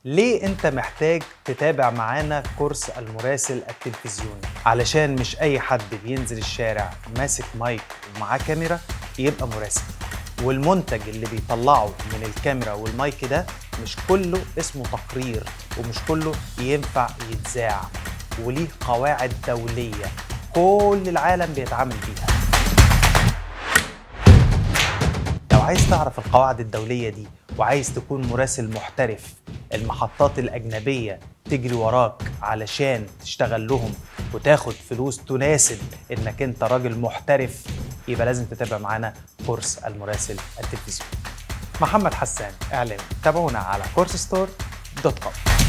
ليه انت محتاج تتابع معانا كورس المراسل التلفزيوني علشان مش اي حد بينزل الشارع ماسك مايك ومعاه كاميرا يبقى مراسل والمنتج اللي بيطلعه من الكاميرا والمايك ده مش كله اسمه تقرير ومش كله ينفع يتذاع وليه قواعد دولية كل العالم بيتعامل بيها لو عايز تعرف القواعد الدولية دي وعايز تكون مراسل محترف المحطات الأجنبية تجري وراك علشان تشتغل لهم وتاخد فلوس تناسب انك انت راجل محترف يبقى لازم تتابع معانا كورس المراسل التلفزيوني محمد حسان اعلامي تابعونا على كورس ستور دوت كوم